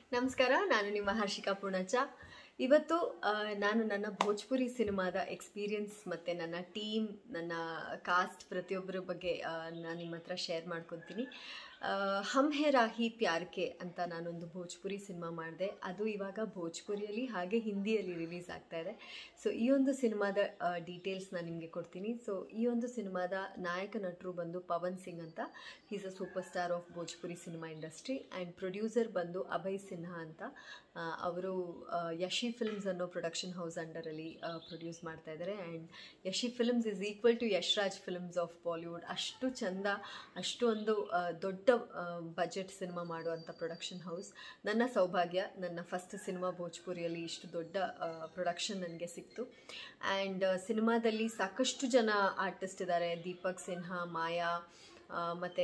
ನಮಸ್ಕಾರ ನಾನು ನಿಮ್ಮ ಹರ್ಷಿಕಾ ಪೂರ್ಣಚ್ಚ ಇವತ್ತು ಆ, ನಾನು ನನ್ನ ಭೋಜ್ಪುರಿ ಸಿನಿಮಾದ ಎಕ್ಸ್ಪೀರಿಯನ್ಸ್ ಮತ್ತು ನನ್ನ ಟೀಮ್ ನನ್ನ ಕಾಸ್ಟ್ ಪ್ರತಿಯೊಬ್ಬರ ಬಗ್ಗೆ ಆ, ನಾನು ನಿಮ್ಮ ಹತ್ರ ಶೇರ್ ಮಾಡ್ಕೊತೀನಿ ಆ, ಹಮ್ ಹೇ ರಾಹಿ ಪ್ಯಾರ್ಕೆ ಅಂತ ನಾನೊಂದು ಭೋಜ್ಪುರಿ ಸಿನಿಮಾ ಮಾಡಿದೆ ಅದು ಇವಾಗ ಭೋಜ್ಪುರಿಯಲ್ಲಿ ಹಾಗೆ ಹಿಂದಿಯಲ್ಲಿ ರಿಲೀಸ್ ಆಗ್ತಾ ಇದೆ ಸೊ ಈ ಒಂದು ಸಿನಿಮಾದ ಡೀಟೇಲ್ಸ್ ನಾನು ನಿಮಗೆ ಕೊಡ್ತೀನಿ ಸೊ ಈ ಒಂದು ಸಿನಿಮಾದ ನಾಯಕ ನಟರು ಬಂದು ಪವನ್ ಸಿಂಗ್ ಅಂತ is a super star of Bhojpuri cinema industry and producer ಬಂದು ಅಭಯ್ ಸಿನ್ಹಾ ಅಂತ ಆ, ಅವರು ಆ, ಯಶಿ ಫಿಲ್ಮ್ಸ್ ಅನ್ನೋ ಪ್ರೊಡಕ್ಷನ್ ಹೌಸ್ ಅಂಡರಲ್ಲಿ ಪ್ರೊಡ್ಯೂಸ್ ಮಾಡ್ತಾ ಇದ್ದಾರೆ and Yashi films is equal to Yashraj films of Bollywood ಅಷ್ಟು ಚಂದ ಅಷ್ಟು ಒಂದು ಆ, ದೊಡ್ಡ ಬಜೆಟ್ ಸಿನಿಮಾ ಮಾಡುವಂಥ ಪ್ರೊಡಕ್ಷನ್ ಹೌಸ್ ನನ್ನ ಸೌಭಾಗ್ಯ ನನ್ನ ಫಸ್ಟ್ ಸಿನಿಮಾ ಭೋಜ್ಪುರಿಯಲ್ಲಿ ಇಷ್ಟು ದೊಡ್ಡ ಪ್ರೊಡಕ್ಷನ್ ನನಗೆ ಸಿಕ್ತು ಆ್ಯಂಡ್ ಸಿನಿಮಾದಲ್ಲಿ ಸಾಕಷ್ಟು ಜನ ಆರ್ಟಿಸ್ಟ್ ಇದ್ದಾರೆ ದೀಪಕ್ ಸಿನ್ಹಾ ಮಾಯಾ ಮತ್ತು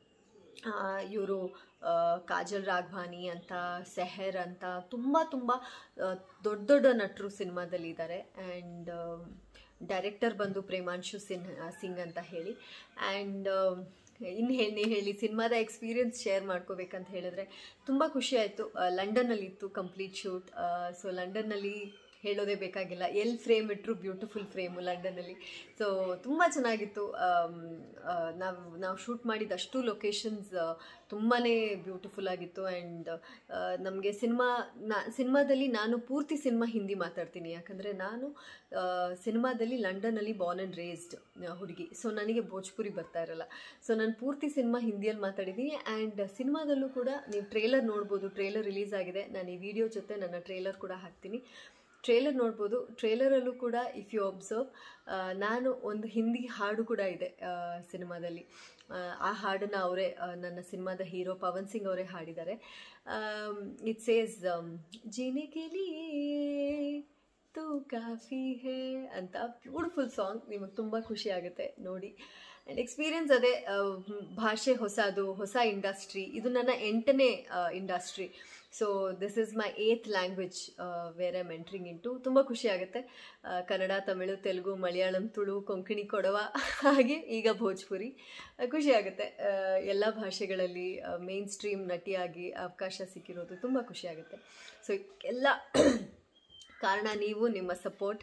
ಇವರು ಕಾಜಲ್ ರಾಘವಾನಿ ಅಂತ ಸೆಹರ್ ಅಂತ ತುಂಬ ತುಂಬ ದೊಡ್ಡ ದೊಡ್ಡ ನಟರು ಸಿನಿಮಾದಲ್ಲಿ ಇದ್ದಾರೆ ಆ್ಯಂಡ್ ಡೈರೆಕ್ಟರ್ ಬಂದು ಪ್ರೇಮಾಂಶು ಸಿನ್ ಸಿಂಗ್ ಅಂತ ಹೇಳಿ ಆ್ಯಂಡ್ ಇನ್ನು ಹೇಳಿ ಹೇಳಿ ಸಿನಿಮಾದ ಎಕ್ಸ್ಪೀರಿಯನ್ಸ್ ಶೇರ್ ಮಾಡ್ಕೋಬೇಕಂತ ಹೇಳಿದ್ರೆ ತುಂಬ ಖುಷಿ ಆಯಿತು ಲಂಡನ್ನಲ್ಲಿ ಇತ್ತು ಕಂಪ್ಲೀಟ್ ಶೂಟ್ ಸೊ ಲಂಡನ್ನಲ್ಲಿ ಹೇಳೋದೇ ಬೇಕಾಗಿಲ್ಲ ಎಲ್ಲಿ ಫ್ರೇಮ್ ಇಟ್ಟರು ಬ್ಯೂಟಿಫುಲ್ ಫ್ರೇಮು ಲಂಡನ್ನಲ್ಲಿ ಸೊ ತುಂಬ ಚೆನ್ನಾಗಿತ್ತು ನಾವು ನಾವು ಶೂಟ್ ಮಾಡಿದ ಅಷ್ಟು ಲೊಕೇಶನ್ಸ್ ತುಂಬಾ ಬ್ಯೂಟಿಫುಲ್ ಆಗಿತ್ತು ಆ್ಯಂಡ್ ನಮಗೆ ಸಿನಿಮಾ ನಾ ಸಿನಿಮಾದಲ್ಲಿ ನಾನು ಪೂರ್ತಿ ಸಿನಿಮಾ ಹಿಂದಿ ಮಾತಾಡ್ತೀನಿ ಯಾಕಂದರೆ ನಾನು ಸಿನಿಮಾದಲ್ಲಿ ಲಂಡನ್ನಲ್ಲಿ ಬಾರ್ನ್ ಆ್ಯಂಡ್ ರೇಸ್ಡ್ ಹುಡುಗಿ ಸೊ ನನಗೆ ಭೋಜ್ಪುರಿ ಬರ್ತಾ ಇರಲ್ಲ ಸೊ ನಾನು ಪೂರ್ತಿ ಸಿನಿಮಾ ಹಿಂದಿಯಲ್ಲಿ ಮಾತಾಡಿದ್ದೀನಿ ಆ್ಯಂಡ್ ಸಿನಿಮಾದಲ್ಲೂ ಕೂಡ ನೀವು ಟ್ರೇಲರ್ ನೋಡ್ಬೋದು ಟ್ರೇಲರ್ ರಿಲೀಸ್ ಆಗಿದೆ ನಾನು ಈ ವಿಡಿಯೋ ಜೊತೆ ನನ್ನ ಟ್ರೇಲರ್ ಕೂಡ ಹಾಕ್ತೀನಿ ಟ್ರೇಲರ್ ನೋಡ್ಬೋದು ಟ್ರೇಲರಲ್ಲೂ ಕೂಡ ಇಫ್ ಯು ಅಬ್ಸರ್ವ್ ನಾನು ಒಂದು ಹಿಂದಿ ಹಾಡು ಕೂಡ ಇದೆ ಸಿನಿಮಾದಲ್ಲಿ ಆ ಹಾಡನ್ನು ಅವರೇ ನನ್ನ ಸಿನಿಮಾದ ಹೀರೋ ಪವನ್ ಸಿಂಗ್ ಅವರೇ ಹಾಡಿದ್ದಾರೆ ಇಟ್ ಸೇಸ್ ಜೀನೆ ಕೆ ಲಿಯೇ ತು ಕಾಫಿ ಹೇ ಅಂತ ಬ್ಯೂಟಿಫುಲ್ ಸಾಂಗ್ ನಿಮಗೆ ತುಂಬ ಖುಷಿ ಆಗುತ್ತೆ ನೋಡಿ ಆ್ಯಂಡ್ ಎಕ್ಸ್ಪೀರಿಯನ್ಸ್ ಅದೇ ಆ, ಭಾಷೆ ಹೊಸದು ಹೊಸ ಇಂಡಸ್ಟ್ರಿ ಇದು ನನ್ನ ಎಂಟನೇ industry so this is my eighth language where I'm entering into ತುಂಬ ಖುಷಿ ಆಗುತ್ತೆ ಆ, ಕನ್ನಡ ತಮಿಳು ತೆಲುಗು ಮಲಯಾಳಂ ತುಳು ಕೊಂಕಣಿ ಕೊಡವ ಹಾಗೆ ಈಗ ಭೋಜ್ಪುರಿ ಆ, ಖುಷಿ ಆಗುತ್ತೆ ಎಲ್ಲ ಭಾಷೆಗಳಲ್ಲಿ ಮೇನ್ ಸ್ಟ್ರೀಮ್ ನಟಿಯಾಗಿ ಅವಕಾಶ ಸಿಕ್ಕಿರೋದು ತುಂಬ ಖುಷಿ ಆಗುತ್ತೆ ಸೊ ಎಲ್ಲ ಕಾರಣ ನೀವು ನಿಮ್ಮ ಸಪೋರ್ಟ್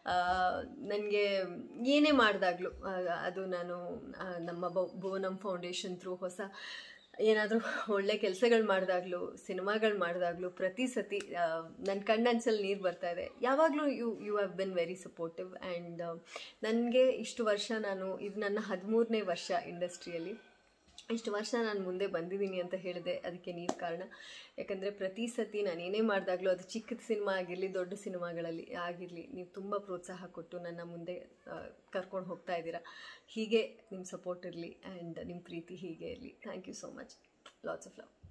ನನಗೆ ಏನೇ ಮಾಡಿದಾಗಲೂ ಅದು ನಾನು ಆ, ನಮ್ಮ ಭು- ಭುವನಂ ಫೌಂಡೇಶನ್ ಥ್ರೂ ಹೊಸ ಏನಾದರೂ ಒಳ್ಳೆ ಕೆಲಸಗಳು ಮಾಡಿದಾಗಲೂ ಸಿನಿಮಾಗಳು ಮಾಡಿದಾಗಲೂ ಪ್ರತಿ ಸತಿ ನನ್ನ ಕಣ್ಣಂಚಲ್ಲಿ ನೀರು ಬರ್ತಾ ಇದೆ ಯಾವಾಗಲೂ you you have been very supportive and ನನಗೆ ಇಷ್ಟು ವರ್ಷ ನಾನು ಇದು ನನ್ನ ಹದಿಮೂರನೇ ವರ್ಷ ಇಂಡಸ್ಟ್ರಿಯಲ್ಲಿ ಇಷ್ಟು ವರ್ಷ ನಾನು ಮುಂದೆ ಬಂದಿದ್ದೀನಿ ಅಂತ ಹೇಳಿದೆ ಅದಕ್ಕೆ ನೀವು ಕಾರಣ ಯಾಕಂದರೆ ಪ್ರತಿ ಸತಿ ನಾನು ಏನೇ ಮಾಡಿದಾಗಲೂ ಅದು ಚಿಕ್ಕ ಸಿನಿಮಾ ಆಗಿರಲಿ ದೊಡ್ಡ ಸಿನಿಮಾಗಳಲ್ಲಿ ಆಗಿರಲಿ ನೀವು ತುಂಬ ಪ್ರೋತ್ಸಾಹ ಕೊಟ್ಟು ನನ್ನ ಮುಂದೆ ಕರ್ಕೊಂಡು ಹೋಗ್ತಾ ಇದ್ದೀರಾ ಹೀಗೆ ನಿಮ್ಮ ಸಪೋರ್ಟ್ ಇರಲಿ ಆ್ಯಂಡ್ ನಿಮ್ಮ ಪ್ರೀತಿ ಹೀಗೆ ಇರಲಿ thank you so much lots of love